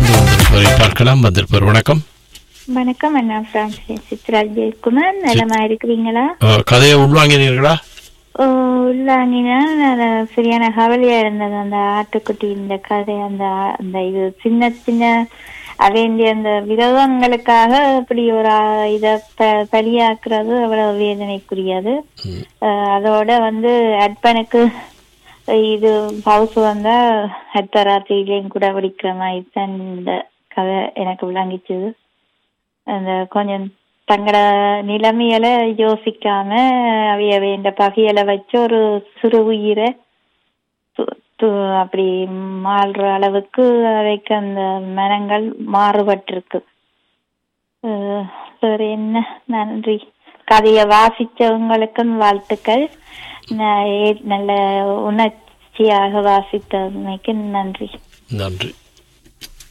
தொடர்ந்து வந்திருப்பவரை பார்க்கலாம் வந்திருப்பவர் வணக்கம் வணக்கம் அண்ணா பிரான்சிஸ் சித்ராஜ் ஜெயக்குமார் நலமா இருக்கிறீங்களா அஹ், கதையை உள்வாங்கினீர்களா ஓ, உள்ளாங்கினா நான் சரியான கவலையா இருந்தது அந்த ஆட்டுக்குட்டி இந்த கதை அந்த அந்த இது சின்ன சின்ன வேண்டிய அந்த விரோதங்களுக்காக இப்படி ஒரு ஆ- இத ப- பலியாக்குறது அவ்வளவு வேதனைக்குரியது அஹ், அதோட வந்து அட்பனுக்கு இது ஹவுஸ் வந்தா அர்த்தராத்திரியிலையும் கூட பிடிக்கிற மாதிரி தான் இந்த கதை எனக்கு விளங்கிச்சது அந்த கொஞ்சம் தங்களோட நிலைமையில யோசிக்காம அவைய வேண்ட பகையில வச்சு ஒரு சிறு உயிரை து- து- அப்படி மாறுற அளவுக்கு அவைக்கு அந்த மனங்கள் மாறுபட்டிருக்கு அஹ் வேற என்ன நன்றி கதையை வாசிச்சவங்களுக்கும் வாழ்த்துக்கள் ந- ஏ- நல்ல உணர்ச்சியாக வாசித்தமைக்கு நன்றி நன்றி